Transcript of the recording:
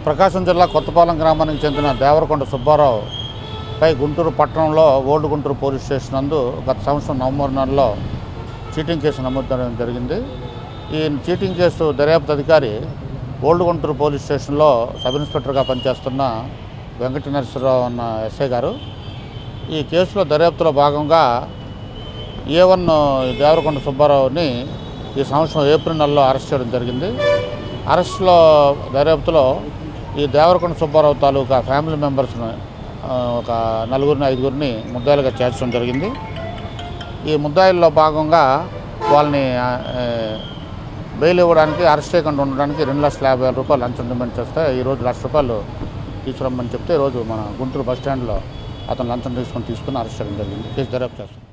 ప్రకాశం జిల్లా కొత్తపాలెం గ్రామానికి చెందిన దేవరకొండ సుబ్బారావు పై గుంటూరు పట్టణంలో ఓల్డ్ గుంటూరు పోలీస్ స్టేషన్ నందు గత సంవత్సరం నవంబర్ నెలలో చీటింగ్ కేసు నమోదు చేయడం జరిగింది ఈ చీటింగ్ కేసు దర్యాప్తు అధికారి ఓల్డ్ గుంటూరు పోలీస్ స్టేషన్లో సబ్ ఇన్స్పెక్టర్గా పనిచేస్తున్న వెంకట నరసింహరావు అన్న ఎస్ఐ గారు ఈ కేసులో దర్యాప్తులో భాగంగా ఏ వన్ దేవరకొండ సుబ్బారావుని ఈ సంవత్సరం ఏప్రిల్ నెలలో అరెస్ట్ చేయడం జరిగింది అరెస్ట్లో దర్యాప్తులో ఈ దేవరకొండ సుబ్బారావు తాలూకా ఫ్యామిలీ మెంబర్స్ని ఆ, ఒక నలుగురిని ఐదుగురిని ముద్దాయిలుగా చేర్చడం జరిగింది ఈ ముద్దాయిల్లో భాగంగా వాళ్ళని ఆ, ఏ, బెయిల్ ఇవ్వడానికి అరెస్ట్ చేయకుండా ఉండడానికి రెండు లక్షల యాభై వేల రూపాయలు లంచం డిమాండ్ చేస్తే ఈరోజు లక్ష రూపాయలు తీసుకురమ్మని చెప్తే ఈరోజు మన గుంటూరు బస్ స్టాండ్లో అతను లంచం తీసుకొని తీసుకుని అరెస్ట్ చేయడం జరిగింది కేసు దర్యాప్తు చేస్తాం